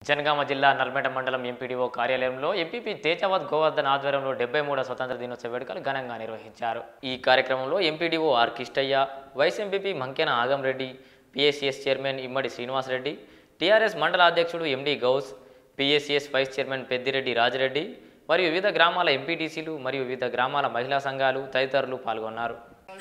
జనగామ జిల్లా నర్మేట మండలం ఎంపీడీఓ కార్యాలయంలో ఎంపీపీ తేజావత్ గోవర్ధన్ ఆధ్వర్యంలో డెబ్బై మూడో స్వతంత్ర దినోత్సవ వేడుకలు ఘనంగా నిర్వహించారు ఈ కార్యక్రమంలో MPDO R Kistaiah vice MPP Mankena Agamreddy PSCS chairman Immadi Srinivasareddy TRS మండల అధ్యక్షుడు MD Ghouse PSCS vice chairman Peddireddy Rajireddy మరియు వివిధ గ్రామాల ఎంపీటీసీలు మరియు వివిధ గ్రామాల మహిళా సంఘాలు తదితరులు పాల్గొన్నారు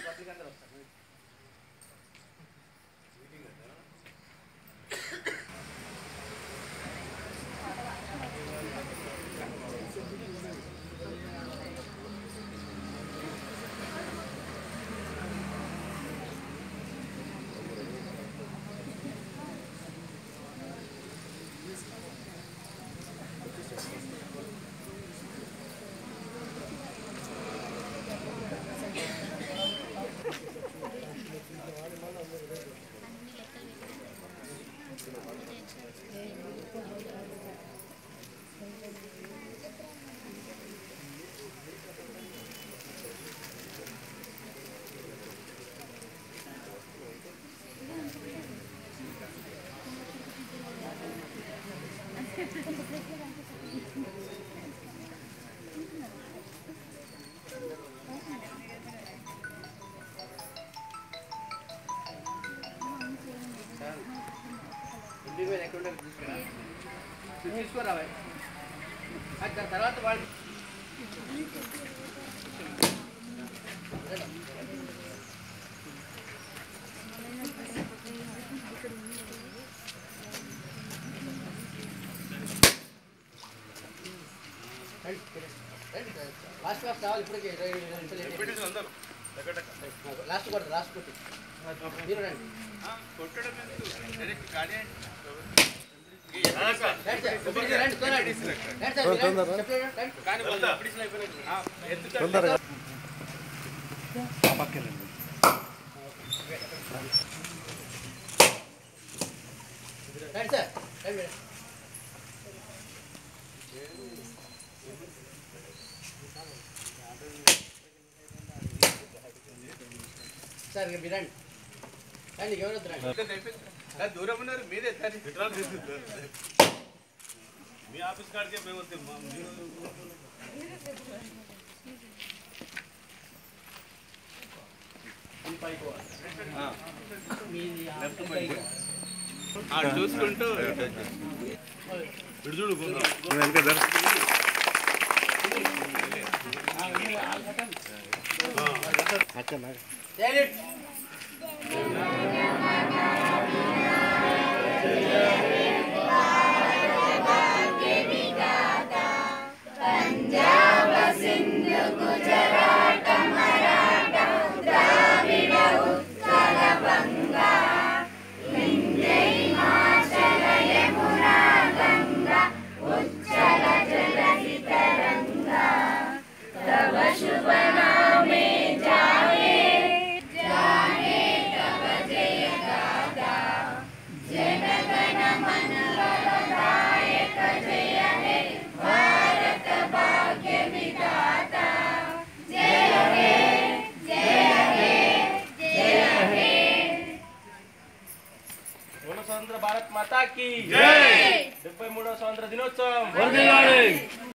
ఇంటికి పోయి ఎక్కడ ఉండాలి తీసుకురా తీసుకోరా బాయ్. అది దాని తర్వాత వాళ్ళు రండి, రండి. లాస్ట్ క్లాస్ కావాలి ఇప్పటికే ఇరవై నిమిషాలు లేట్. లాస్ట్ కొడదు లాస్ట్ కొట్టి మీరు రండి రండి సార్, ఇప్పటికే రండి, తొందరగా. రండి సార్, మీరు రండి. చెప్పండి, రండి. రండి సార్, రండి, రండి. సార్ ఇక మీరు రండి రండి ఎవరు వద్దు రండి దూరం ఉన్నారు మీరే సార్ మీ ఆఫీస్ కాడికే మేము వస్తే మా- మీరు ఆ, చూసుకుంటూ ఇటు చూడు David. మూడో స్వతంత్ర భారత్ మాతాకి డెబ్బై మూడో స్వతంత్ర దినోత్సవం